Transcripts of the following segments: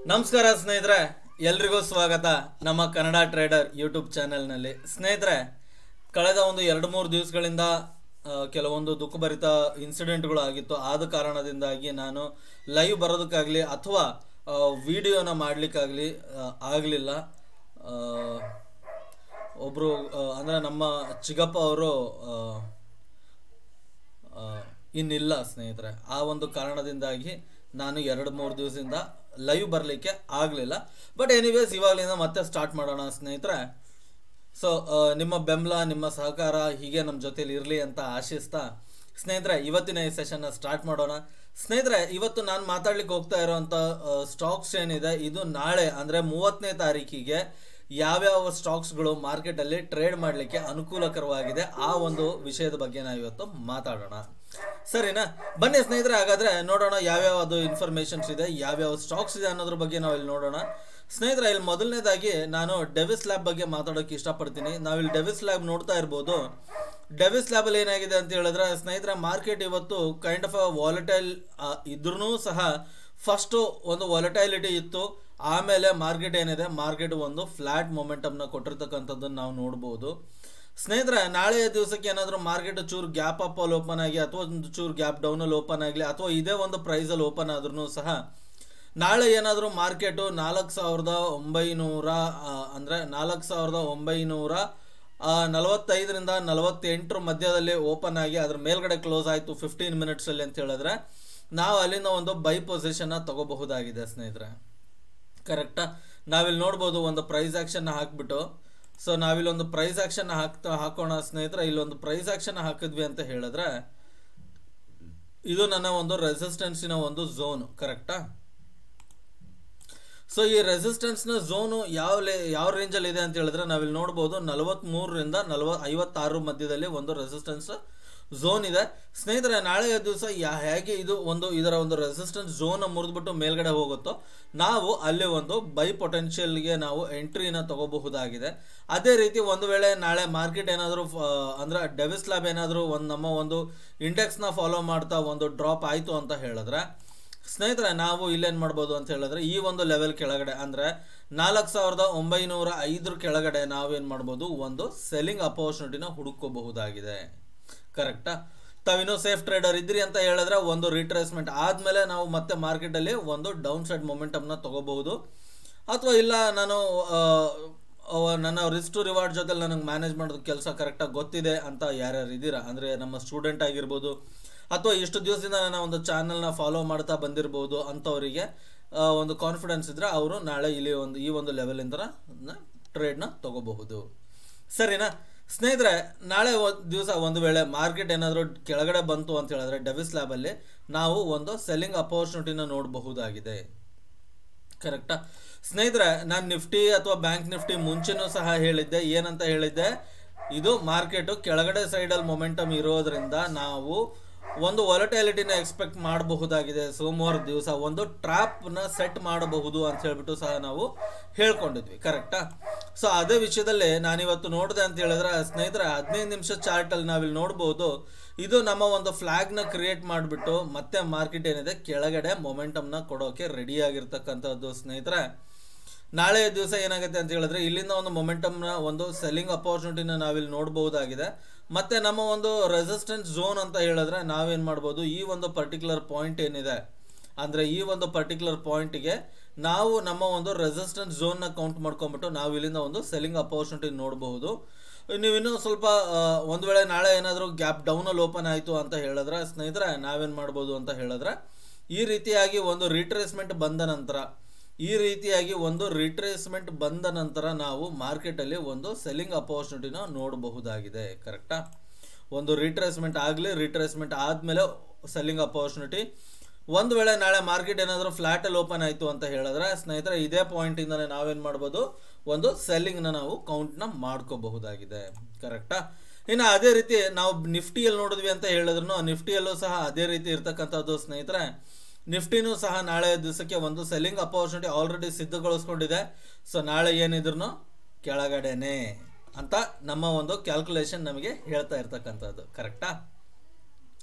ನಮಸ್ಕಾರ ಸ್ನೇಹಿತರೆ ಎಲ್ರಿಗೂ ಸ್ವಾಗತ ನಮ್ಮ ಕನ್ನಡ ಟ್ರೇಡರ್ ಯೂಟ್ಯೂಬ್ ಚಾನೆಲ್ನಲ್ಲಿ ಸ್ನೇಹಿತರೆ ಕಳೆದ ಒಂದು ಎರಡು ಮೂರು ದಿವಸಗಳಿಂದ ಆ, ಕೆಲವೊಂದು ದುಃಖಭರಿತ ಇನ್ಸಿಡೆಂಟ್ಗಳು ಆಗಿತ್ತು ಆದ ಕಾರಣದಿಂದಾಗಿ ನಾನು ಲೈವ್ ಬರೋದಕ್ಕಾಗಲಿ ಅಥವಾ ವಿಡಿಯೋನ ಮಾಡಲಿಕ್ಕಾಗಲಿ ಆಗಲಿಲ್ಲ ಒಬ್ಬರು ಅಂದರೆ ನಮ್ಮ ಚಿಗಪ್ಪ ಅವರು ಆ, ಇನ್ನಿಲ್ಲ ಸ್ನೇಹಿತರೆ ಆ ಒಂದು ಕಾರಣದಿಂದಾಗಿ ನಾನು ಎರಡು ಮೂರು ದಿವಸದಿಂದ ಲೈವ್ ಬರಲಿಕ್ಕೆ ಆಗಲಿಲ್ಲ ಬಟ್ ಎನಿವೇಸ್ ಇವಾಗಲಿಂದ ಮತ್ತೆ ಸ್ಟಾರ್ಟ್ ಮಾಡೋಣ ಸ್ನೇಹಿತರೆ ಸೊ ನಿಮ್ಮ ಬೆಂಬಲ ನಿಮ್ಮ ಸಹಕಾರ ಹೀಗೆ ನಮ್ಮ ಜೊತೆಲಿ ಇರಲಿ ಅಂತ ಆಶಿಸ್ತಾ ಸ್ನೇಹಿತರೆ ಇವತ್ತಿನ ಈ ಸೆಷನ್ನ ಸ್ಟಾರ್ಟ್ ಮಾಡೋಣ ಸ್ನೇಹಿತರೆ ಇವತ್ತು ನಾನು ಮಾತಾಡ್ಲಿಕ್ಕೆ ಹೋಗ್ತಾ ಇರೋಂಥ ಸ್ಟಾಕ್ಸ್ ಏನಿದೆ ಇದು ನಾಳೆ ಅಂದರೆ ಮೂವತ್ತನೇ ತಾರೀಕಿಗೆ ಯಾವ್ಯಾವ ಸ್ಟಾಕ್ಸ್ಗಳು ಮಾರ್ಕೆಟಲ್ಲಿ ಟ್ರೇಡ್ ಮಾಡಲಿಕ್ಕೆ ಅನುಕೂಲಕರವಾಗಿದೆ ಆ ಒಂದು ವಿಷಯದ ಬಗ್ಗೆ ನಾವು ಇವತ್ತು ಮಾತಾಡೋಣ ಸರಿನಾ ಬನ್ನಿ ಸ್ನೇಹಿತರೆ ಹಾಗಾದ್ರೆ ನೋಡೋಣ ಯಾವ್ಯಾವ ಅದು ಇನ್ಫಾರ್ಮೇಶನ್ಸ್ ಇದೆ ಯಾವ್ಯಾವ ಸ್ಟಾಕ್ಸ್ ಇದೆ ಅನ್ನೋದ್ರ ಬಗ್ಗೆ ನಾವು ಇಲ್ಲಿ ನೋಡೋಣ ಸ್ನೇಹಿತರೆ ಇಲ್ಲಿ ಮೊದಲನೇದಾಗಿ ನಾನು ಡೆವಿಸ್ ಲ್ಯಾಬ್ ಬಗ್ಗೆ ಮಾತಾಡೋಕೆ ಇಷ್ಟಪಡ್ತೀನಿ ನಾವಿಲ್ಲಿ ಡೆವಿಸ್ ಲ್ಯಾಬ್ ನೋಡ್ತಾ ಇರ್ಬೋದು ಡೆವಿಸ್ ಲ್ಯಾಬ್ ಅಲ್ಲಿ ಏನಾಗಿದೆ ಅಂತ ಹೇಳಿದ್ರೆ ಸ್ನೇಹಿತರೆ ಮಾರ್ಕೆಟ್ ಇವತ್ತು ಕೈಂಡ್ ಆಫ್ ಅ ವಾಲಟೈಲ್ ಇದ್ರೂ ಸಹ ಫಸ್ಟು ಒಂದು ವಾಲಟೈಲಿಟಿ ಇತ್ತು ಆಮೇಲೆ ಮಾರ್ಕೆಟ್ ಏನಿದೆ ಮಾರ್ಕೆಟ್ ಒಂದು ಫ್ಲಾಟ್ ಮೊಮೆಂಟಮ್ನ ಕೊಟ್ಟಿರ್ತಕ್ಕಂಥದ್ದನ್ನು ನಾವು ನೋಡ್ಬೋದು ಸ್ನೇಹಿತರೆ ನಾಳೆಯ ದಿವಸಕ್ಕೆ ಏನಾದರೂ ಮಾರ್ಕೆಟ್ ಚೂರು ಗ್ಯಾಪ್ ಅಪ್ ಅಲ್ಲಿ ಓಪನ್ ಆಗಿ ಅಥವಾ ಒಂದು ಚೂರು ಗ್ಯಾಪ್ ಡೌನ್ ಅಲ್ಲಿ ಓಪನ್ ಆಗಲಿ ಅಥವಾ ಇದೇ ಒಂದು ಪ್ರೈಸ್ ಅಲ್ಲಿ ಓಪನ್ ಆದ್ರೂ ಸಹ ನಾಳೆ ಏನಾದರೂ ಮಾರ್ಕೆಟು ನಾಲ್ಕು ಸಾವಿರದ ಒಂಬೈನೂರ ಆ, ಅಂದ್ರೆ ನಾಲ್ಕು ಸಾವಿರದ ಒಂಬೈನೂರ ಆ, ನಲವತ್ತೈದರಿಂದ ನಲವತ್ತೆಂಟರ ಮಧ್ಯದಲ್ಲಿ ಓಪನ್ ಆಗಿ ಅದ್ರ ಮೇಲ್ಗಡೆ ಕ್ಲೋಸ್ ಆಯಿತು ಫಿಫ್ಟೀನ್ ಮಿನಿಟ್ಸಲ್ಲಿ ಅಂತ ಹೇಳಿದ್ರೆ ನಾವು ಅಲ್ಲಿಂದ ಒಂದು ಬೈ ಪೊಸಿಷನ್ನ ತಗೋಬಹುದಾಗಿದೆ ಸ್ನೇಹಿತರೆ ಕರೆಕ್ಟಾ ನಾವಿಲ್ಲಿ ನೋಡ್ಬೋದು ಒಂದು ಪ್ರೈಸ್ ಆಕ್ಷನ್ ಹಾಕ್ಬಿಟ್ಟು ಸೊ ನಾವಿಲ್ಲಿ ಒಂದು ಪ್ರೈಸ್ ಆಕ್ಷನ್ ಹಾಕ್ತಾ ಹಾಕೋಣ ಸ್ನೇಹಿತರೆ ಇಲ್ಲೊಂದು ಪ್ರೈಸ್ ಆಕ್ಷನ್ ಹಾಕಿದ್ವಿ ಅಂತ ಹೇಳಿದ್ರೆ ಇದು ನನ್ನ ಒಂದು ರೆಸಿಸ್ಟೆನ್ಸಿನ ಒಂದು ಝೋನ್ ಕರೆಕ್ಟಾ ಸೊ ಈ ರೆಸಿಸ್ಟೆನ್ಸ್ನ ಝೋನು ಯಾವ ಲೇ ಯಾವ ರೇಂಜಲ್ಲಿ ಇದೆ ಅಂತ ಹೇಳಿದ್ರೆ ನಾವಿಲ್ಲಿ ನೋಡ್ಬೋದು ನಲವತ್ತ್ಮೂರರಿಂದ ನಲವ ಐವತ್ತಾರು ಮಧ್ಯದಲ್ಲಿ ಒಂದು ರೆಸಿಸ್ಟೆನ್ಸ್ ಝೋನ್ ಇದೆ ಸ್ನೇಹಿತರೆ ನಾಳೆಯ ದಿವಸ ಯಾ ಹೇಗೆ ಇದು ಒಂದು ಇದರ ಒಂದು ರೆಸಿಸ್ಟೆನ್ಸ್ ಝೋನ್ ಮುರಿದ್ಬಿಟ್ಟು ಮೇಲ್ಗಡೆ ಹೋಗುತ್ತೋ ನಾವು ಅಲ್ಲಿ ಒಂದು ಬೈ ಪೊಟೆನ್ಷಿಯಲ್ಗೆ ನಾವು ಎಂಟ್ರಿನ ತಗೋಬಹುದಾಗಿದೆ ಅದೇ ರೀತಿ ಒಂದು ವೇಳೆ ನಾಳೆ ಮಾರ್ಕೆಟ್ ಏನಾದರೂ ಅಂದ್ರೆ ಡೆವಿಸ್ ಲ್ಯಾಬ್ ಏನಾದರೂ ಒಂದು ನಮ್ಮ ಒಂದು ಇಂಡೆಕ್ಸ್ನ ಫಾಲೋ ಮಾಡ್ತಾ ಒಂದು ಡ್ರಾಪ್ ಆಯಿತು ಅಂತ ಹೇಳಿದ್ರೆ ಸ್ನೇಹಿತರೆ ನಾವು ಇಲ್ಲೇನು ಮಾಡ್ಬೋದು ಅಂತ ಹೇಳಿದ್ರೆ ಈ ಒಂದು ಲೆವೆಲ್ ಕೆಳಗಡೆ ಅಂದರೆ ನಾಲ್ಕು ಸಾವಿರದ ಒಂಬೈನೂರ ಐದರ ಕೆಳಗಡೆ ನಾವೇನು ಮಾಡ್ಬೋದು ಒಂದು ಸೆಲ್ಲಿಂಗ್ ಅಪರ್ಚುನಿಟಿನ ಹುಡುಕೋಬಹುದಾಗಿದೆ ಕರೆಕ್ಟಾ ತಾವಿನ್ನೂ ಸೇಫ್ ಟ್ರೇಡರ್ ಇದ್ರಿ ಅಂತ ಹೇಳಿದ್ರೆ ಒಂದು ರಿಟ್ರೇಸ್ಮೆಂಟ್ ಆದಮೇಲೆ ನಾವು ಮತ್ತೆ ಮಾರ್ಕೆಟಲ್ಲಿ ಒಂದು ಡೌನ್ ಸೈಡ್ ಮೊಮೆಂಟಮ್ನ ತಗೋಬಹುದು ಅಥವಾ ಇಲ್ಲ ನಾನು ಆ, ಅವ ನನ್ನ ರಿಸ್ಕ್ ಟು ರಿವಾರ್ಡ್ ಜೊತೆ ನನಗೆ ಮ್ಯಾನೇಜ್ ಮಾಡೋದು ಕೆಲಸ ಕರೆಕ್ಟಾಗಿ ಗೊತ್ತಿದೆ ಅಂತ ಯಾರ್ಯಾರು ಇದ್ದೀರಾ ಅಂದರೆ ನಮ್ಮ ಸ್ಟೂಡೆಂಟ್ ಆಗಿರ್ಬೋದು ಅಥವಾ ಇಷ್ಟು ದಿವಸದಿಂದ ನನ್ನ ಒಂದು ಚಾನಲ್ನ ಫಾಲೋ ಮಾಡ್ತಾ ಬಂದಿರ್ಬೋದು ಅಂಥವರಿಗೆ ಆ, ಒಂದು ಕಾನ್ಫಿಡೆನ್ಸ್ ಇದ್ದರೆ ಅವರು ನಾಳೆ ಇಲ್ಲಿ ಒಂದು ಈ ಒಂದು ಲೆವೆಲಿಂದ ಟ್ರೇಡ್ನ ತಗೋಬಹುದು ಸರಿನಾ ಸ್ನೇಹಿತರೆ ನಾಳೆ ದಿವಸ ಒಂದು ವೇಳೆ ಮಾರ್ಕೆಟ್ ಏನಾದರೂ ಕೆಳಗಡೆ ಬಂತು ಅಂತ ಹೇಳಿದ್ರೆ ಡೆವಿಸ್ ಲ್ಯಾಬಲ್ಲಿ ನಾವು ಒಂದು ಸೆಲ್ಲಿಂಗ್ ಅಪರ್ಚುನಿಟಿನ ನೋಡಬಹುದಾಗಿದೆ ಕರೆಕ್ಟಾ ಸ್ನೇಹಿತರೆ ನಾನು ನಿಫ್ಟಿ ಅಥವಾ ಬ್ಯಾಂಕ್ ನಿಫ್ಟಿ ಮುಂಚೆನೂ ಸಹ ಹೇಳಿದ್ದೆ ಏನಂತ ಹೇಳಿದ್ದೆ ಇದು ಮಾರ್ಕೆಟು ಕೆಳಗಡೆ ಸೈಡಲ್ಲಿ ಮೊಮೆಂಟಮ್ ಇರೋದ್ರಿಂದ ನಾವು ಒಂದು ವಾಲಟೈಲಿಟಿನ ಎಕ್ಸ್ಪೆಕ್ಟ್ ಮಾಡಬಹುದಾಗಿದೆ ಸೋಮವಾರ ದಿವಸ ಒಂದು ಟ್ರ್ಯಾಪ್ನ ಸೆಟ್ ಮಾಡಬಹುದು ಅಂತ ಹೇಳ್ಬಿಟ್ಟು ಸಹ ನಾವು ಹೇಳ್ಕೊಂಡಿದ್ವಿ ಕರೆಕ್ಟಾ ಸೊ ಅದೇ ವಿಷಯದಲ್ಲಿ ನಾನಿವತ್ತು ನೋಡಿದೆ ಅಂತ ಹೇಳಿದ್ರೆ ಸ್ನೇಹಿತರೆ ಹದಿನೈದು ನಿಮಿಷ ಚಾರ್ಟಲ್ಲಿ ನಾವಿಲ್ಲಿ ನೋಡ್ಬೋದು ಇದು ನಮ್ಮ ಒಂದು ಫ್ಲಾಗ್ನ ಕ್ರಿಯೇಟ್ ಮಾಡಿಬಿಟ್ಟು ಮತ್ತೆ ಮಾರ್ಕೆಟ್ ಏನಿದೆ ಕೆಳಗಡೆ ಮೊಮೆಂಟಮ್ನ ಕೊಡೋಕೆ ರೆಡಿ ಆಗಿರ್ತಕ್ಕಂಥದ್ದು ಸ್ನೇಹಿತರೆ ನಾಳೆ ದಿವಸ ಏನಾಗುತ್ತೆ ಅಂತ ಹೇಳಿದ್ರೆ ಇಲ್ಲಿಂದ ಒಂದು ಮೊಮೆಂಟಮ್ನ ಒಂದು ಸೆಲ್ಲಿಂಗ್ ಅಪರ್ಚುನಿಟಿನ ನಾವಿಲ್ಲಿ ನೋಡಬಹುದಾಗಿದೆ ಮತ್ತೆ ನಮ್ಮ ಒಂದು ರೆಸಿಸ್ಟೆನ್ಸ್ ಝೋನ್ ಅಂತ ಹೇಳಿದ್ರೆ ನಾವೇನು ಮಾಡ್ಬೋದು ಈ ಒಂದು ಪರ್ಟಿಕ್ಯುಲರ್ ಪಾಯಿಂಟ್ ಏನಿದೆ ಅಂದರೆ ಈ ಒಂದು ಪರ್ಟಿಕ್ಯುಲರ್ ಪಾಯಿಂಟ್ಗೆ ನಾವು ನಮ್ಮ ಒಂದು ರೆಸಿಸ್ಟೆನ್ಸ್ ಝೋನ್ನ ಕೌಂಟ್ ಮಾಡ್ಕೊಂಬಿಟ್ಟು ನಾವು ಇಲ್ಲಿಂದ ಒಂದು ಸೆಲ್ಲಿಂಗ್ ಅಪರ್ಚುನಿಟಿ ನೋಡಬಹುದು ನೀವು ಇನ್ನೂ ಸ್ವಲ್ಪ ಆ, ಒಂದು ವೇಳೆ ನಾಳೆ ಏನಾದರೂ ಗ್ಯಾಪ್ ಡೌನಲ್ಲಿ ಓಪನ್ ಆಯಿತು ಅಂತ ಹೇಳಿದ್ರೆ ಸ್ನೇಹಿತರೆ ನಾವೇನು ಮಾಡ್ಬೋದು ಅಂತ ಹೇಳಿದ್ರೆ ಈ ರೀತಿಯಾಗಿ ಒಂದು ರಿಟ್ರೇಸ್ಮೆಂಟ್ ಬಂದ ನಂತರ ಈ ರೀತಿಯಾಗಿ ಒಂದು ರಿಟ್ರೇಸ್ಮೆಂಟ್ ಬಂದ ನಂತರ ನಾವು ಮಾರ್ಕೆಟಲ್ಲಿ ಒಂದು ಸೆಲ್ಲಿಂಗ್ ಅಪರ್ಚುನಿಟಿನ ನೋಡಬಹುದಾಗಿದೆ ಕರೆಕ್ಟಾ ಒಂದು ರಿಟ್ರೇಸ್ಮೆಂಟ್ ಆಗಲಿ ರಿಟ್ರೇಸ್ಮೆಂಟ್ ಆದಮೇಲೆ ಸೆಲ್ಲಿಂಗ್ ಅಪರ್ಚುನಿಟಿ ಒಂದು ವೇಳೆ ನಾಳೆ ಮಾರ್ಕೆಟ್ ಏನಾದರೂ ಫ್ಲಾಟಲ್ಲಿ ಓಪನ್ ಆಯಿತು ಅಂತ ಹೇಳಿದ್ರೆ ಸ್ನೇಹಿತರೆ ಇದೇ ಪಾಯಿಂಟಿಂದನೇ ನಾವೇನು ಮಾಡ್ಬೋದು ಒಂದು ಸೆಲ್ಲಿಂಗ್ನ ನಾವು ಕೌಂಟ್ನ ಮಾಡ್ಕೋಬಹುದಾಗಿದೆ ಕರೆಕ್ಟಾ ಇನ್ನು ಅದೇ ರೀತಿ ನಾವು ನಿಫ್ಟಿಯಲ್ಲಿ ನೋಡಿದ್ವಿ ಅಂತ ಹೇಳಿದ್ರು ನಿಫ್ಟಿಯಲ್ಲೂ ಸಹ ಅದೇ ರೀತಿ ಇರ್ತಕ್ಕಂಥದ್ದು ಸ್ನೇಹಿತರೆ ನಿಫ್ಟಿನೂ ಸಹ ನಾಳೆ ದಿವಸಕ್ಕೆ ಒಂದು ಸೆಲ್ಲಿಂಗ್ ಅಪರ್ಚುನಿಟಿ ಆಲ್ರೆಡಿ ಸಿದ್ಧಗೊಳಿಸ್ಕೊಂಡಿದೆ ಸೊ ನಾಳೆ ಏನಿದ್ರು ಕೆಳಗಡೆನೆ ಅಂತ ನಮ್ಮ ಒಂದು ಕ್ಯಾಲ್ಕುಲೇಷನ್ ನಮಗೆ ಹೇಳ್ತಾ ಇರ್ತಕ್ಕಂಥದ್ದು ಕರೆಕ್ಟಾ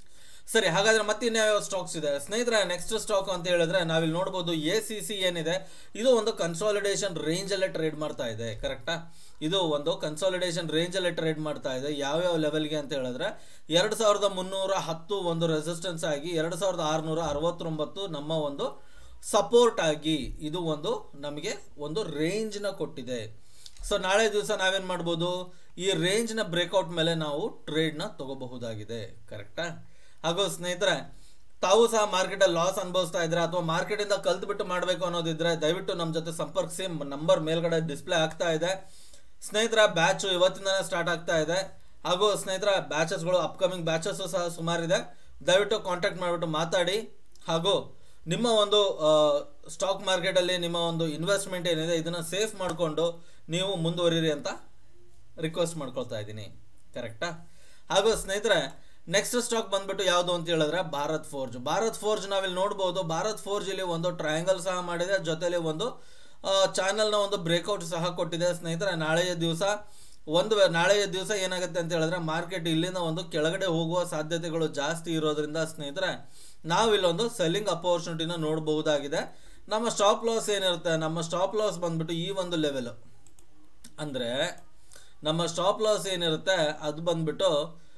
ಸರಿ ಹಾಗಾದ್ರೆ ಮತ್ತೆ ಇನ್ಯಾವ ಸ್ಟಾಕ್ಸ್ ಇದೆ ಸ್ನೇಹಿತರೆ ನೆಕ್ಸ್ಟ್ ಸ್ಟಾಕ್ ಅಂತ ಹೇಳಿದ್ರೆ ನಾವಿಲ್ಲಿ ನೋಡ್ಬೋದು ಎ ಸಿ ಸಿ ಏನಿದೆ ಇದು ಒಂದು ಕನ್ಸಾಲಿಡೇಷನ್ ರೇಂಜ್ ಅಲ್ಲೇ ಟ್ರೇಡ್ ಮಾಡ್ತಾ ಇದೆ ಕರೆಕ್ಟಾ ಇದು ಒಂದು ಕನ್ಸಾಲಿಡೇಷನ್ ರೇಂಜ್ ಅಲ್ಲೇ ಟ್ರೇಡ್ ಮಾಡ್ತಾ ಇದೆ ಯಾವ್ಯಾವ ಲೆವೆಲ್ಗೆ ಅಂತ ಹೇಳಿದ್ರೆ ಎರಡು ಸಾವಿರದ ಮುನ್ನೂರ ಹತ್ತು ಒಂದು ರೆಸಿಸ್ಟೆನ್ಸ್ ಆಗಿ ಎರಡು ಸಾವಿರದ ಆರುನೂರ ಅರವತ್ತೊಂಬತ್ತು ನಮ್ಮ ಒಂದು ಸಪೋರ್ಟ್ ಆಗಿ ಇದು ಒಂದು ನಮಗೆ ಒಂದು ರೇಂಜ್ನ ಕೊಟ್ಟಿದೆ ಸೊ ನಾಳೆ ದಿವಸ ನಾವೇನು ಮಾಡ್ಬೋದು ಈ ರೇಂಜ್ನ ಬ್ರೇಕ್ಔಟ್ ಮೇಲೆ ನಾವು ಟ್ರೇಡ್ನ ತಗೋಬಹುದಾಗಿದೆ ಕರೆಕ್ಟಾ ಹಾಗೂ ಸ್ನೇಹಿತರೆ ತಾವು ಸಹ ಮಾರ್ಕೆಟಲ್ಲಿ ಲಾಸ್ ಅನುಭವಿಸ್ತಾ ಇದ್ರೆ ಅಥವಾ ಮಾರ್ಕೆಟಿಂದ ಕಲ್ತ್ಬಿಟ್ಟು ಮಾಡಬೇಕು ಅನ್ನೋದಿದ್ರೆ ದಯವಿಟ್ಟು ನಮ್ಮ ಜೊತೆ ಸಂಪರ್ಕಿಸಿ ನಂಬರ್ ಮೇಲ್ಗಡೆ ಡಿಸ್ಪ್ಲೇ ಆಗ್ತಾ ಇದೆ ಸ್ನೇಹಿತರ ಬ್ಯಾಚು ಇವತ್ತಿಂದನೇ ಸ್ಟಾರ್ಟ್ ಆಗ್ತಾ ಇದೆ ಹಾಗೂ ಸ್ನೇಹಿತರ ಬ್ಯಾಚಸ್ಗಳು ಅಪ್ಕಮಿಂಗ್ ಬ್ಯಾಚಸ್ ಸಹ ಸುಮಾರಿದೆ ದಯವಿಟ್ಟು ಕಾಂಟ್ಯಾಕ್ಟ್ ಮಾಡಿಬಿಟ್ಟು ಮಾತಾಡಿ ಹಾಗೂ ನಿಮ್ಮ ಒಂದು ಸ್ಟಾಕ್ ಮಾರ್ಕೆಟಲ್ಲಿ ನಿಮ್ಮ ಒಂದು ಇನ್ವೆಸ್ಟ್ಮೆಂಟ್ ಏನಿದೆ ಇದನ್ನು ಸೇಫ್ ಮಾಡಿಕೊಂಡು ನೀವು ಮುಂದುವರಿರಿ ಅಂತ ರಿಕ್ವೆಸ್ಟ್ ಮಾಡ್ಕೊಳ್ತಾ ಇದ್ದೀನಿ ಕರೆಕ್ಟಾ ಹಾಗೂ ಸ್ನೇಹಿತರೆ ನೆಕ್ಸ್ಟ್ ಸ್ಟಾಕ್ ಬಂದ್ಬಿಟ್ಟು ಯಾವುದು ಅಂತ ಹೇಳಿದ್ರೆ ಭಾರತ್ ಫೋರ್ಜ್ ಭಾರತ್ ಫೋರ್ಜ್ ನಾವಿಲ್ಲಿ ನೋಡ್ಬೋದು ಭಾರತ್ ಫೋರ್ಜ್ ಇಲ್ಲಿ ಒಂದು ಟ್ರಯಾಂಗಲ್ ಸಹ ಮಾಡಿದೆ ಜೊತೆಲಿ ಒಂದು ಚಾನಲ್ನ ಒಂದು ಬ್ರೇಕ್ಔಟ್ ಸಹ ಕೊಟ್ಟಿದೆ ಸ್ನೇಹಿತರೆ ನಾಳೆಯ ದಿವಸ ಒಂದು ವೇ- ನಾಳೆಯ ದಿವಸ ಏನಾಗುತ್ತೆ ಅಂತ ಹೇಳಿದ್ರೆ ಮಾರ್ಕೆಟ್ ಇಲ್ಲಿಂದ ಒಂದು ಕೆಳಗಡೆ ಹೋಗುವ ಸಾಧ್ಯತೆಗಳು ಜಾಸ್ತಿ ಇರೋದ್ರಿಂದ ಸ್ನೇಹಿತರೆ ನಾವಿಲ್ಲೊಂದು ಸೆಲ್ಲಿಂಗ್ ಅಪರ್ಚುನಿಟಿನ ನೋಡಬಹುದಾಗಿದೆ ನಮ್ಮ ಸ್ಟಾಪ್ ಲಾಸ್ ಏನಿರುತ್ತೆ ನಮ್ಮ ಸ್ಟಾಪ್ ಲಾಸ್ ಬಂದ್ಬಿಟ್ಟು ಈ ಒಂದು ಲೆವೆಲ್ ಅಂದರೆ ನಮ್ಮ ಸ್ಟಾಪ್ ಲಾಸ್ ಏನಿರುತ್ತೆ ಅದು ಬಂದ್ಬಿಟ್ಟು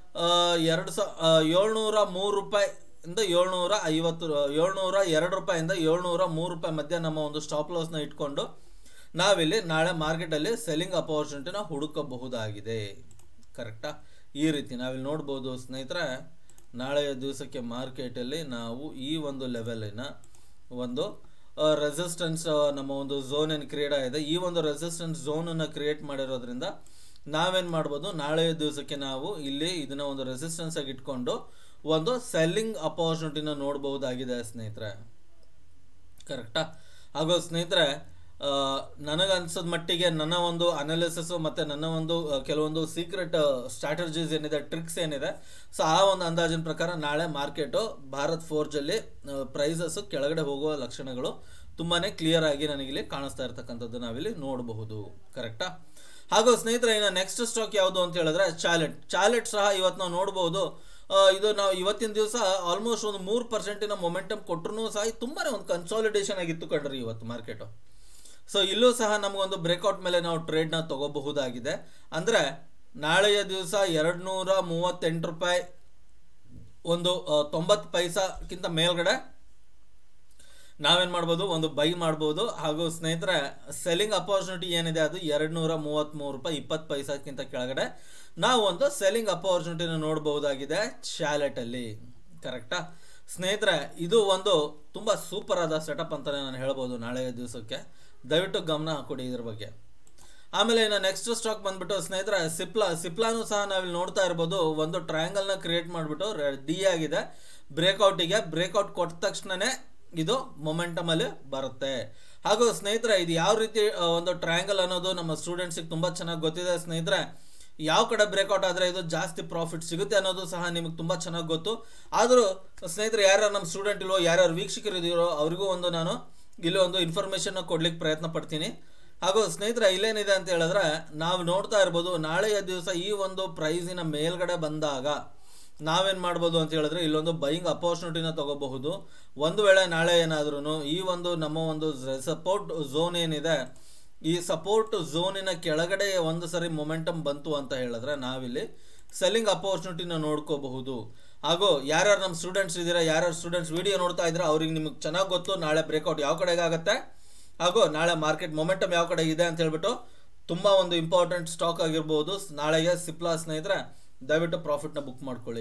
ಎರಡು ಸ ಏಳ್ನೂರ ಮೂರು ರೂಪಾಯಿ ಇಂದ ಏಳ್ನೂರ ಐವತ್ತು ಏಳ್ನೂರ ಎರಡು ರೂಪಾಯಿಂದ ಏಳ್ನೂರ ಮೂರು ರೂಪಾಯಿ ಮಧ್ಯೆ ನಮ್ಮ ಒಂದು ಸ್ಟಾಪ್ ಲಾಸ್ನ ಇಟ್ಕೊಂಡು ನಾವಿಲ್ಲಿ ನಾಳೆ ಮಾರ್ಕೆಟಲ್ಲಿ ಸೆಲ್ಲಿಂಗ್ ಅಪರ್ಚುನಿಟಿನ ಹುಡುಕಬಹುದಾಗಿದೆ ಕರೆಕ್ಟಾ ಈ ರೀತಿ ನಾವಿಲ್ಲಿ ನೋಡ್ಬೋದು ಸ್ನೇಹಿತರೆ ನಾಳೆಯ ದಿವಸಕ್ಕೆ ಮಾರ್ಕೆಟಲ್ಲಿ ನಾವು ಈ ಒಂದು ಲೆವೆಲಿನ ಒಂದು ರೆಸಿಸ್ಟೆನ್ಸ್ ನಮ್ಮ ಒಂದು ಝೋನ್ ಏನು ಕ್ರಿಯೇಟ್ ಆಗಿದೆ ಈ ಒಂದು ರೆಸಿಸ್ಟೆನ್ಸ್ ಝೋನನ್ನು ಕ್ರಿಯೇಟ್ ಮಾಡಿರೋದ್ರಿಂದ ನಾವೇನು ಮಾಡ್ಬೋದು ನಾಳೆಯ ದಿವಸಕ್ಕೆ ನಾವು ಇಲ್ಲಿ ಇದನ್ನ ಒಂದು ರೆಸಿಸ್ಟೆನ್ಸ್ ಆಗಿ ಇಟ್ಕೊಂಡು ಒಂದು ಸೆಲ್ಲಿಂಗ್ ಅಪರ್ಚುನಿಟಿನ ನೋಡಬಹುದಾಗಿದೆ ಸ್ನೇಹಿತರೆ ಕರೆಕ್ಟಾ ಹಾಗೂ ಸ್ನೇಹಿತರೆ ನನಗನ್ಸದ ಮಟ್ಟಿಗೆ ನನ್ನ ಒಂದು ಅನಾಲಿಸಿಸ್ ಮತ್ತು ನನ್ನ ಒಂದು ಆ, ಕೆಲವೊಂದು ಸೀಕ್ರೆಟ್ ಸ್ಟ್ರಾಟಜೀಸ್ ಏನಿದೆ ಟ್ರಿಕ್ಸ್ ಏನಿದೆ ಸೊ ಆ ಒಂದು ಅಂದಾಜಿನ ಪ್ರಕಾರ ನಾಳೆ ಮಾರ್ಕೆಟು ಭಾರತ್ ಫೋರ್ಜಲ್ಲಿ ಪ್ರೈಸಸ್ ಕೆಳಗಡೆ ಹೋಗುವ ಲಕ್ಷಣಗಳು ತುಂಬಾ ಕ್ಲಿಯರ್ ಆಗಿ ನನಗಿಲ್ಲಿ ಕಾಣಿಸ್ತಾ ಇರ್ತಕ್ಕಂಥದ್ದು ನಾವಿಲ್ಲಿ ನೋಡಬಹುದು ಕರೆಕ್ಟಾ ಹಾಗೂ ಸ್ನೇಹಿತರೆ ಇನ್ನು ನೆಕ್ಸ್ಟ್ ಸ್ಟಾಕ್ ಯಾವುದು ಅಂತ ಹೇಳಿದ್ರೆ ಚಾಲೆಟ್ ಚಾಲೆಟ್ ಸಹ ಇವತ್ತು ನಾವು ನೋಡ್ಬೋದು ಆ, ಇದು ನಾವು ಇವತ್ತಿನ ದಿವಸ ಆಲ್ಮೋಸ್ಟ್ ಒಂದು ಮೂರು ಪರ್ಸೆಂಟಿನ ಮೊಮೆಂಟಮ್ ಕೊಟ್ಟರು ಸಹ ತುಂಬಾ ಒಂದು ಕನ್ಸಾಲಿಡೇಷನ್ ಆಗಿತ್ತು ಕಣ್ರಿ ಇವತ್ತು ಮಾರ್ಕೆಟು ಸೊ ಇಲ್ಲೂ ಸಹ ನಮಗೊಂದು ಬ್ರೇಕ್ಔಟ್ ಮೇಲೆ ನಾವು ಟ್ರೇಡ್ನ ತಗೋಬಹುದಾಗಿದೆ ಅಂದರೆ ನಾಳೆಯ ದಿವಸ ಎರಡು ನೂರ ಮೂವತ್ತೆಂಟು ರೂಪಾಯಿ ಒಂದು ತೊಂಬತ್ತು ಪೈಸಾಕ್ಕಿಂತ ಮೇಲ್ಗಡೆ ನಾವೇನು ಮಾಡ್ಬೋದು ಒಂದು ಬೈ ಮಾಡ್ಬೋದು ಹಾಗೂ ಸ್ನೇಹಿತರೆ ಸೆಲ್ಲಿಂಗ್ ಅಪರ್ಚುನಿಟಿ ಏನಿದೆ ಅದು ಎರಡು ನೂರ ಮೂವತ್ತ್ಮೂರು ರೂಪಾಯಿ ಇಪ್ಪತ್ತು ಪೈಸಾಕ್ಕಿಂತ ಕೆಳಗಡೆ ನಾವು ಒಂದು ಸೆಲ್ಲಿಂಗ್ ಅಪರ್ಚುನಿಟಿನ ನೋಡಬಹುದಾಗಿದೆ ಶಾಲೆಟಲ್ಲಿ ಕರೆಕ್ಟಾ ಸ್ನೇಹಿತರೆ ಇದು ಒಂದು ತುಂಬ ಸೂಪರ್ ಆದ ಸೆಟಪ್ ಅಂತಲೇ ನಾನು ಹೇಳ್ಬೋದು ನಾಳೆಯ ದಿವಸಕ್ಕೆ ದಯವಿಟ್ಟು ಗಮನ ಕೊಡಿ ಇದ್ರ ಬಗ್ಗೆ ಆಮೇಲೆ ಇನ್ನು ನೆಕ್ಸ್ಟ್ ಸ್ಟಾಕ್ ಬಂದ್ಬಿಟ್ಟು ಸ್ನೇಹಿತರೆ ಸಿಪ್ಲಾ ಸಿಪ್ಲಾನು ಸಹ ನಾವಿಲ್ಲಿ ನೋಡ್ತಾ ಇರ್ಬೋದು ಒಂದು ಟ್ರಯಾಂಗಲ್ನ ಕ್ರಿಯೇಟ್ ಮಾಡಿಬಿಟ್ಟು ಡಿ ಆಗಿದೆ ಬ್ರೇಕ್ಔಟಿಗೆ ಬ್ರೇಕ್ಔಟ್ ಕೊಟ್ಟ ತಕ್ಷಣನೇ ಇದು ಮೊಮೆಂಟಮ್ ಅಲ್ಲಿ ಬರುತ್ತೆ ಹಾಗೂ ಸ್ನೇಹಿತರೆ ಇದು ಯಾವ ರೀತಿ ಆ, ಒಂದು ಟ್ರಯಾಂಗಲ್ ಅನ್ನೋದು ನಮ್ಮ ಸ್ಟೂಡೆಂಟ್ಸಿಗೆ ತುಂಬ ಚೆನ್ನಾಗಿ ಗೊತ್ತಿದೆ ಸ್ನೇಹಿತರೆ ಯಾವ ಕಡೆ ಬ್ರೇಕ್ಔಟ್ ಆದರೆ ಇದು ಜಾಸ್ತಿ ಪ್ರಾಫಿಟ್ ಸಿಗುತ್ತೆ ಅನ್ನೋದು ಸಹ ನಿಮಗೆ ತುಂಬ ಚೆನ್ನಾಗಿ ಗೊತ್ತು ಆದರೂ ಸ್ನೇಹಿತರೆ ಯಾರ್ಯಾರು ನಮ್ಮ ಸ್ಟೂಡೆಂಟ್ ಇಲ್ವೋ ಯಾರ್ಯಾರು ವೀಕ್ಷಕರು ಇದೀರೋ ಅವರಿಗೂ ಒಂದು ನಾನು ಇಲ್ಲಿ ಒಂದು ಇನ್ಫಾರ್ಮೇಷನ್ನ ಕೊಡ್ಲಿಕ್ಕೆ ಪ್ರಯತ್ನ ಪಡ್ತೀನಿ ಹಾಗೂ ಸ್ನೇಹಿತರೆ ಇಲ್ಲೇನಿದೆ ಅಂತ ಹೇಳಿದ್ರೆ ನಾವು ನೋಡ್ತಾ ಇರ್ಬೋದು ನಾಳೆಯ ದಿವಸ ಈ ಒಂದು ಪ್ರೈಸಿನ ಮೇಲ್ಗಡೆ ಬಂದಾಗ ನಾವೇನು ಮಾಡ್ಬೋದು ಅಂತ ಹೇಳಿದ್ರೆ ಇಲ್ಲೊಂದು ಬೈಯಿಂಗ್ ಅಪರ್ಚುನಿಟಿನ ತಗೋಬಹುದು ಒಂದು ವೇಳೆ ನಾಳೆ ಏನಾದ್ರೂ ಈ ಒಂದು ನಮ್ಮ ಒಂದು ಸಪೋರ್ಟ್ ಝೋನ್ ಏನಿದೆ ಈ ಸಪೋರ್ಟ್ ಝೋನಿನ ಕೆಳಗಡೆ ಒಂದು ಸರಿ ಮೊಮೆಂಟಮ್ ಬಂತು ಅಂತ ಹೇಳಿದ್ರೆ ನಾವಿಲ್ಲಿ ಸೆಲ್ಲಿಂಗ್ ಅಪರ್ಚುನಿಟಿನ ನೋಡ್ಕೋಬಹುದು ಹಾಗೂ ಯಾರ್ಯಾರು ನಮ್ಮ ಸ್ಟೂಡೆಂಟ್ಸ್ ಇದ್ದೀರಾ ಯಾರ್ಯಾರು ಸ್ಟೂಡೆಂಟ್ಸ್ ವಿಡಿಯೋ ನೋಡ್ತಾ ಇದ್ರೆ ಅವ್ರಿಗೆ ನಿಮಗೆ ಚೆನ್ನಾಗಿ ಗೊತ್ತು ನಾಳೆ ಬ್ರೇಕ್ಔಟ್ ಯಾವ ಕಡೆಗೆ ಆಗುತ್ತೆ ಹಾಗೂ ನಾಳೆ ಮಾರ್ಕೆಟ್ ಮೊಮೆಂಟಮ್ ಯಾವ ಕಡೆ ಇದೆ ಅಂತ ಹೇಳ್ಬಿಟ್ಟು ತುಂಬ ಒಂದು ಇಂಪಾರ್ಟೆಂಟ್ ಸ್ಟಾಕ್ ಆಗಿರ್ಬೋದು ನಾಳೆಗೆ ಸಿಪ್ಲಾ ಸ್ನೇಹಿತರೆ ದಯವಿಟ್ಟು ಪ್ರಾಫಿಟ್ನ ಬುಕ್ ಮಾಡ್ಕೊಳ್ಳಿ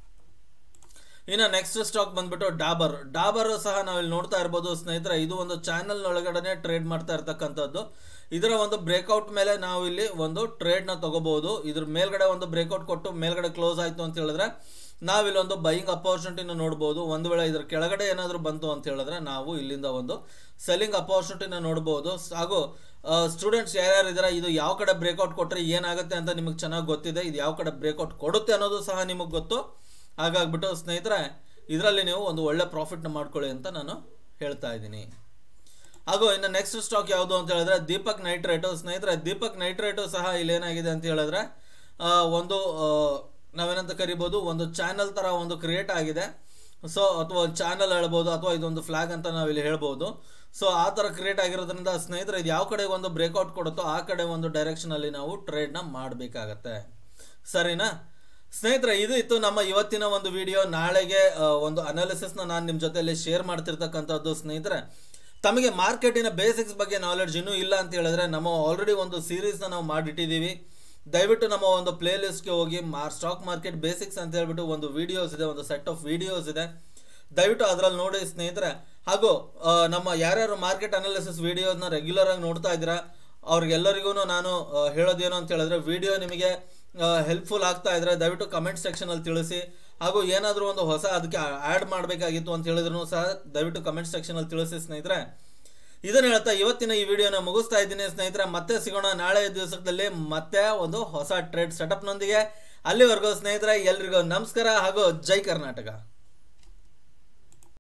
ಇನ್ನು ನೆಕ್ಸ್ಟ್ ಸ್ಟಾಕ್ ಬಂದ್ಬಿಟ್ಟು ಡಾಬರ್ ಡಾಬರ್ ಸಹ ನಾವಿಲ್ಲಿ ನೋಡ್ತಾ ಇರ್ಬೋದು ಸ್ನೇಹಿತರೆ ಇದು ಒಂದು ಚಾನಲ್ ಒಳಗಡೆ ಟ್ರೇಡ್ ಮಾಡ್ತಾ ಇರ್ತಕ್ಕಂಥದ್ದು ಇದರ ಒಂದು ಬ್ರೇಕ್ಔಟ್ ಮೇಲೆ ನಾವು ಇಲ್ಲಿ ಒಂದು ಟ್ರೇಡ್ನ ತಗೋಬಹುದು ಇದ್ರ ಮೇಲ್ಗಡೆ ಒಂದು ಬ್ರೇಕ್ಔಟ್ ಕೊಟ್ಟು ಮೇಲ್ಗಡೆ ಕ್ಲೋಸ್ ಆಯಿತು ಅಂತ ಹೇಳಿದ್ರೆ ನಾವಿಲ್ಲಿ ಒಂದು ಬೈಯಿಂಗ್ ಅಪರ್ಚುನಿಟಿನ ನೋಡ್ಬೋದು ಒಂದು ವೇಳೆ ಇದ್ರ ಕೆಳಗಡೆ ಏನಾದರೂ ಬಂತು ಅಂತ ಹೇಳಿದ್ರೆ ನಾವು ಇಲ್ಲಿಂದ ಒಂದು ಸೆಲ್ಲಿಂಗ್ ಅಪರ್ಚುನಿಟಿನ ನೋಡ್ಬೋದು ಹಾಗೂ ಸ್ಟೂಡೆಂಟ್ಸ್ ಯಾರ್ಯಾರು ಇದ್ದಾರೆ ಇದು ಯಾವ ಕಡೆ ಬ್ರೇಕ್ಔಟ್ ಕೊಟ್ಟರೆ ಏನಾಗುತ್ತೆ ಅಂತ ನಿಮಗೆ ಚೆನ್ನಾಗಿ ಗೊತ್ತಿದೆ ಇದು ಯಾವ ಕಡೆ ಬ್ರೇಕ್ಔಟ್ ಕೊಡುತ್ತೆ ಅನ್ನೋದು ಸಹ ನಿಮಗೆ ಗೊತ್ತು ಹಾಗಾಗ್ಬಿಟ್ಟು ಸ್ನೇಹಿತರೆ ಇದರಲ್ಲಿ ನೀವು ಒಂದು ಒಳ್ಳೆ ಪ್ರಾಫಿಟ್ನ ಮಾಡ್ಕೊಳ್ಳಿ ಅಂತ ನಾನು ಹೇಳ್ತಾ ಇದ್ದೀನಿ ಹಾಗೂ ಇನ್ನು ನೆಕ್ಸ್ಟ್ ಸ್ಟಾಕ್ ಯಾವುದು ಅಂತ ಹೇಳಿದ್ರೆ ದೀಪಕ್ ನೈಟ್ರೇಟು ಸ್ನೇಹಿತರೆ ದೀಪಕ್ ನೈಟ್ರೇಟು ಸಹ ಇಲ್ಲೇನಾಗಿದೆ ಅಂತ ಹೇಳಿದ್ರೆ ಆ, ಒಂದು ನಾವೇನಂತ ಕರಿಬೋದು ಒಂದು ಚಾನಲ್ ಥರ ಒಂದು ಕ್ರಿಯೇಟ್ ಆಗಿದೆ ಸೊ ಅಥವಾ ಚಾನಲ್ ಹೇಳ್ಬೋದು ಅಥವಾ ಇದೊಂದು ಫ್ಲಾಗ್ ಅಂತ ನಾವಿಲ್ಲಿ ಹೇಳ್ಬೋದು ಸೊ ಆ ಥರ ಕ್ರಿಯೇಟ್ ಆಗಿರೋದ್ರಿಂದ ಸ್ನೇಹಿತರೆ ಇದು ಯಾವ ಕಡೆ ಒಂದು ಬ್ರೇಕ್ಔಟ್ ಕೊಡುತ್ತೋ ಆ ಕಡೆ ಒಂದು ಡೈರೆಕ್ಷನಲ್ಲಿ ನಾವು ಟ್ರೇಡ್ನ ಮಾಡಬೇಕಾಗತ್ತೆ ಸರಿನಾ ಸ್ನೇಹಿತರೆ ಇದು ಇತ್ತು ನಮ್ಮ ಇವತ್ತಿನ ಒಂದು ವಿಡಿಯೋ ನಾಳೆಗೆ ಆ, ಒಂದು ಅನಾಲಿಸಿಸ್ನ ನಾನು ನಿಮ್ಮ ಜೊತೆಯಲ್ಲಿ ಶೇರ್ ಮಾಡ್ತಿರ್ತಕ್ಕಂಥದ್ದು ಸ್ನೇಹಿತರೆ ತಮಗೆ ಮಾರ್ಕೆಟಿನ ಬೇಸಿಕ್ಸ್ ಬಗ್ಗೆ ನಾಲೆಡ್ಜ್ ಇನ್ನೂ ಇಲ್ಲ ಅಂತ ಹೇಳಿದ್ರೆ ನಮ್ಮ ಆಲ್ರೆಡಿ ಒಂದು ಸೀರೀಸ್ನ ನಾವು ಮಾಡಿಟ್ಟಿದ್ದೀವಿ ದಯವಿಟ್ಟು ನಮ್ಮ ಒಂದು ಪ್ಲೇ ಲಿಸ್ಟ್ಗೆ ಹೋಗಿ ಮಾರ್ ಸ್ಟಾಕ್ ಮಾರ್ಕೆಟ್ ಬೇಸಿಕ್ಸ್ ಅಂತ ಹೇಳ್ಬಿಟ್ಟು ಒಂದು ವಿಡಿಯೋಸ್ ಇದೆ ಒಂದು ಸೆಟ್ ಆಫ್ ವಿಡಿಯೋಸ್ ಇದೆ ದಯವಿಟ್ಟು ಅದರಲ್ಲಿ ನೋಡಿ ಸ್ನೇಹಿತರೆ ಹಾಗೂ ಆ, ನಮ್ಮ ಯಾರ್ಯಾರು ಮಾರ್ಕೆಟ್ ಅನಾಲಿಸಿಸ್ ವಿಡಿಯೋಸ್ನ ರೆಗ್ಯುಲರ್ ಆಗಿ ನೋಡ್ತಾ ಇದ್ದೀರಾ ಅವ್ರಿಗೆಲ್ಲರಿಗೂ ನಾನು ಆ, ಹೇಳೋದೇನು ಅಂತ ಹೇಳಿದ್ರೆ ವಿಡಿಯೋ ನಿಮಗೆ ಹೆಲ್ಪ್ಫುಲ್ ಆಗ್ತಾ ಇದ್ರೆ ದಯವಿಟ್ಟು ಕಮೆಂಟ್ ಸೆಕ್ಷನಲ್ಲಿ ತಿಳಿಸಿ ಹಾಗೂ ಏನಾದರೂ ಒಂದು ಹೊಸ ಅದಕ್ಕೆ ಆ್ಯಡ್ ಮಾಡಬೇಕಾಗಿತ್ತು ಅಂತ ಹೇಳಿದ್ರು ಸಹ ದಯವಿಟ್ಟು ಕಮೆಂಟ್ ಸೆಕ್ಷನಲ್ಲಿ ತಿಳಿಸಿ ಸ್ನೇಹಿತರೆ ಇದನ್ನ ಹೇಳ್ತಾ ಇವತ್ತಿನ ಈ ವಿಡಿಯೋನ ಮುಗಿಸ್ತಾ ಇದ್ದೀನಿ ಸ್ನೇಹಿತರೆ ಮತ್ತೆ ಸಿಗೋಣ ನಾಳೆ ದಿವಸದಲ್ಲಿ ಮತ್ತೆ ಒಂದು ಹೊಸ ಟ್ರೇಡ್ ಸೆಟಪ್ನೊಂದಿಗೆ ಅಲ್ಲಿವರೆಗೂ ಸ್ನೇಹಿತರೆ ಎಲ್ರಿಗೂ ನಮಸ್ಕಾರ ಹಾಗೂ ಜೈ ಕರ್ನಾಟಕ